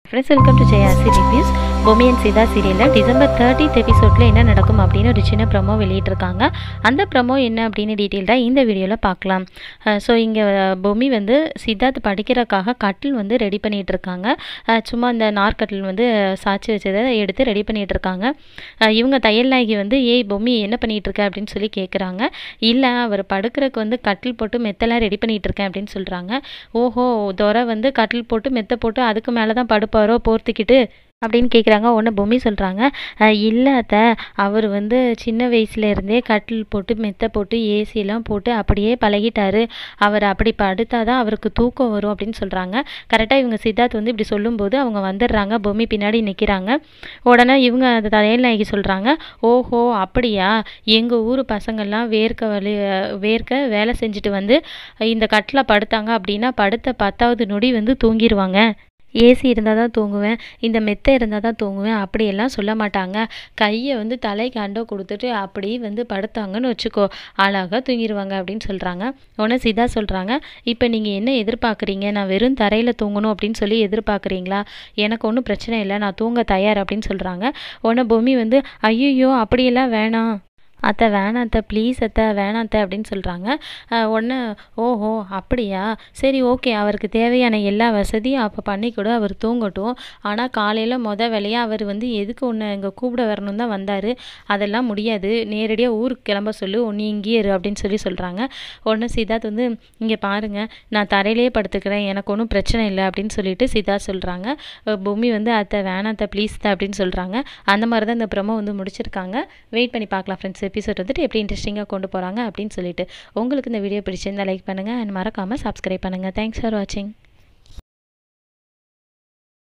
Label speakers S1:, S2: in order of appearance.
S1: friends welcome to ஜெயாசி reviews Bommi and Seetha சீரியலில் December thirtieth எபிசோடில் என்ன நடக்கும் அப்படின்னு ஒரு சின்ன ப்ரமோ வெளியிட்டிருக்காங்க அந்த ப்ரமோ என்ன அப்படின்னு டீட்டெயில்டாக இந்த வீடியோவில் பார்க்கலாம் ஸோ இங்கே பொம்மி வந்து சித்தார்த் படிக்கிறதுக்காக கட்டில் வந்து ரெடி பண்ணிகிட்டு இருக்காங்க அஹ் சும்மா இந்த நார்கட்டில் வந்து சாட்சி வச்சதை எடுத்து ரெடி பண்ணிகிட்டு இருக்காங்க அஹ் இவங்க தையல் நாயகி வந்து ஏய் பொம்மி என்ன பண்ணிகிட்டு இருக்க அப்படின்னு சொல்லி கேட்குறாங்க இல்லை அவர் படுக்கிறதுக்கு வந்து கட்டில் போட்டு மெத்தெல்லாம் ரெடி பண்ணிகிட்டு இருக்கேன் அப்படின்னு சொல்கிறாங்க ஓஹோ துரை வந்து கட்டில் போட்டு மெத்தை போட்டு அதுக்கு மேலே தான் படுப்பாரோ போர்த்திக்கிட்டு அப்படின்னு கேட்குறாங்க உடனே பொம்மி சொல்கிறாங்க இல்லை அத்தை அவர் வந்து சின்ன வயசுல இருந்தே கட்டில் போட்டு மெத்தை போட்டு ஏசிலாம் போட்டு அப்படியே பழகிட்டாரு அவர் அப்படி படுத்தா தான் அவருக்கு தூக்கம் வரும் அப்படின்னு சொல்கிறாங்க கரெக்டாக இவங்க சித்தார்த் வந்து இப்படி சொல்லும்போது அவங்க வந்துடுறாங்க பொம்மி பின்னாடி நிற்கிறாங்க உடனே இவங்க அந்த தையல் நாயகி சொல்கிறாங்க ஓஹோ அப்படியா எங்கள் ஊர் பசங்கள்லாம் வேர்க்க வலி வேர்க்க வேலை செஞ்சுட்டு வந்து இந்த கட்டில் படுத்தாங்க அப்படின்னா படுத்த பத்தாவது நொடி வந்து தூங்கிடுவாங்க ஏசி இருந்தால் தான் தூங்குவேன் இந்த மெத்தை இருந்தால் தான் தூங்குவேன் அப்படியெல்லாம் சொல்ல மாட்டாங்க கையை வந்து தலைக்கு அண்டை கொடுத்துட்டு அப்படியே வந்து படுத்தாங்கன்னு வச்சுக்கோ அழகாக தூங்கிடுவாங்க அப்படின்னு சொல்கிறாங்க உடனே சிதா சொல்கிறாங்க இப்போ நீங்கள் என்ன எதிர்பார்க்குறீங்க நான் வெறும் தரையில் தூங்கணும் அப்படின்னு சொல்லி எதிர்பார்க்குறீங்களா எனக்கு ஒன்றும் பிரச்சனை இல்லை நான் தூங்க தயார் அப்படின்னு சொல்கிறாங்க உடனே பொம்மி வந்து ஐயோ அப்படியெல்லாம் வேணாம் அத்தை வேணாம் அத்தை ப்ளீஸ் அத்தை வேணாம் அத்தை அப்படின்னு சொல்கிறாங்க உடனே ஓஹோ அப்படியா சரி ஓகே அவருக்கு தேவையான எல்லா வசதியும் அப்போ பண்ணி கொடு அவர் தூங்கட்டும் ஆனால் காலையில் மொத வேலையாக அவர் வந்து எதுக்கு உன்னை இங்கே கூப்பிட வரணும் தான் வந்தார் அதெல்லாம் முடியாது நேரடியாக ஊருக்கு கிளம்ப சொல்லு நீ இங்கேயே இரு அப்படின்னு சொல்லி சொல்கிறாங்க உடனே சித்தார்த் வந்து இங்கே பாருங்கள் நான் தரையிலே படுத்துக்கிறேன் எனக்கு ஒன்றும் பிரச்சனை இல்லை அப்படின்னு சொல்லிட்டு சித்தார்த் சொல்கிறாங்க பொம்மி வந்து அத்தை வேணாம் அத்தை ப்ளீஸ் தான் அப்படின்னு சொல்கிறாங்க அந்த மாதிரி தான் இந்த ப்ரமோ வந்து முடிச்சிருக்காங்க வெயிட் பண்ணி பார்க்கலாம் ஃப்ரெண்ட்ஸ் எபிசோட் வந்துட்டு எப்படி இன்ட்ரெஸ்டிங்காக கொண்டு போகிறாங்க அப்படின்னு சொல்லிட்டு உங்களுக்கு இந்த வீடியோ பிடிச்சிருந்தா லைக் பண்ணுங்கள் அண்ட் மறக்காமல் சப்ஸ்கிரைப் பண்ணுங்கள் தேங்க்ஸ் ஃபார் வாட்சிங்